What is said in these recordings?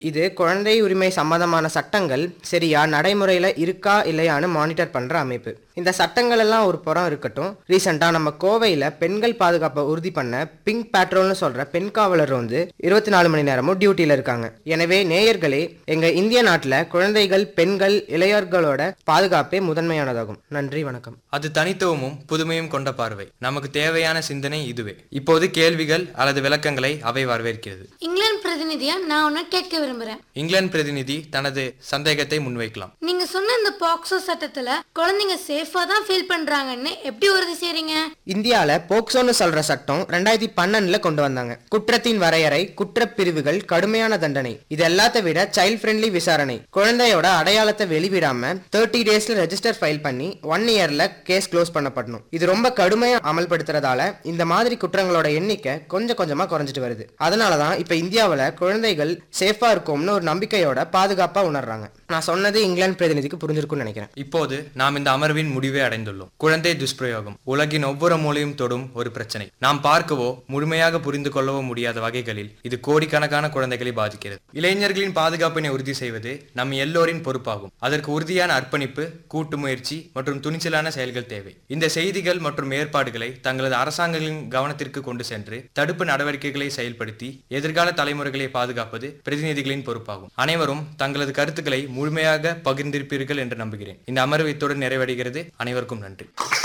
இது குழந்தை உரிமை சம்பந்தமான சட்டங்கள் சரியா நடைமுறையில் இருக்கா இல்லையான்னு மானிட்டர் பண்ணுற அமைப்பு இந்த சட்டங்கள் எல்லாம் ஒரு புறம் இருக்கட்டும் ரீசெண்டாக நம்ம கோவையில் பெண்கள் பாதுகாப்பை உறுதி பண்ண பிங்க் பேட்ரோல்னு சொல்கிற பெண் காவலர் வந்து இருபத்தி நாலு மணி நேரமும் டியூட்டியில் இருக்காங்க எனவே நேயர்களே எங்கள் இந்திய நாட்டில் குழந்தைகள் பெண்கள் இளையோர்களோட பாதுகாப்பே முதன்மையானதாகும் நன்றி வணக்கம் அது தனித்துவமும் புதுமையும் கொண்ட பார்வை நமக்கு தேவையான சிந்தனை இதுவே இப்போது கேள்விகள் அல்லது விளக்கங்களை அவை வரவேற்கிறது இங்கிலாந்து பிரதிநிதியா நான் ஒன்று கேட்க விரும்புறேன் இங்கிலாந்து பிரதிநிதி தனது சந்தேகத்தை முன்வைக்கலாம் நீங்க சொன்ன இந்த பாக்ஸோ சட்டத்துல குழந்தைங்க சேஃபா தான் ஃபீல் பண்றாங்கன்னு எப்படி உறுதி செய்றீங்க இந்தியாவில் போக்சோன்னு சொல்ற சட்டம் ரெண்டாயிரத்தி பன்னெண்டுல கொண்டு வந்தாங்க குற்றத்தின் வரையறை குற்றப் பிரிவுகள் கடுமையான தண்டனை இது எல்லாத்த விட சைல்ட் ஃப்ரெண்ட்லி விசாரணை குழந்தையோட அடையாளத்தை வெளிவிடாம தேர்ட்டி டேஸ்ல ரெஜிஸ்டர் ஃபைல் பண்ணி ஒன் இயர்ல கேஸ் க்ளோஸ் பண்ணப்படணும் இது ரொம்ப கடுமையா அமல்படுத்துறதால இந்த மாதிரி குற்றங்களோட எண்ணிக்கை கொஞ்சம் கொஞ்சமா குறைஞ்சிட்டு வருது அதனால தான் இப்போ இந்தியாவில் குழந்தைகள் சேஃபா இருக்கும்னு ஒரு நம்பிக்கையோட பாதுகாப்பா உணர்றாங்க நான் சொன்னது இங்கிலாந்து பிரதிநிதிக்கு புரிஞ்சிருக்கும்னு நினைக்கிறேன் இப்போது நாம் இந்த அமர்வின் முடிவை அடைந்துள்ளோம் குழந்தை துஷ்பிரயோகம் உலகின் ஒவ்வொரு மூலையும் தொடும் ஒரு பிரச்சனை நாம் பார்க்கவோ முழுமையாக புரிந்து கொள்ளவோ முடியாத வகைகளில் இது கோடிக்கணக்கான குழந்தைகளை பாதிக்கிறது இளைஞர்களின் பாதுகாப்பினை உறுதி செய்வது நம் எல்லோரின் பொறுப்பாகும் அதற்கு உறுதியான அர்ப்பணிப்பு கூட்டு முயற்சி மற்றும் துணிச்சலான செயல்கள் தேவை இந்த செய்திகள் மற்றும் ஏற்பாடுகளை தங்களது அரசாங்கங்களின் கவனத்திற்கு கொண்டு சென்று தடுப்பு நடவடிக்கைகளை செயல்படுத்தி எதிர்கால தலைமுறைகளை பாதுகாப்பது பிரதிநிதிகளின் பொறுப்பாகும் அனைவரும் தங்களது கருத்துக்களை முழுமையாக பகிர்ந்திருப்பீர்கள் என்று நம்புகிறேன் இந்த அமர்வு இத்துடன் நிறைவடைகிறது அனைவருக்கும் நன்றி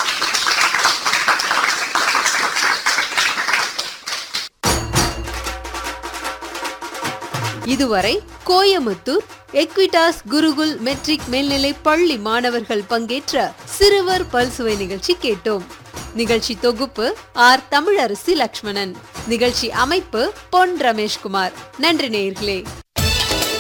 இதுவரை கோயமுத்தூர் எக்விடாஸ் குருகுல் மெட்ரிக் மேல்நிலை பள்ளி மாணவர்கள் பங்கேற்ற சிறுவர் பல்சுவை நிகழ்ச்சி கேட்டோம் நிகழ்ச்சி தொகுப்பு ஆர் தமிழரசி லக்ஷ்மணன் நிகழ்ச்சி அமைப்பு பொன் ரமேஷ்குமார் நன்றி நேயர்களே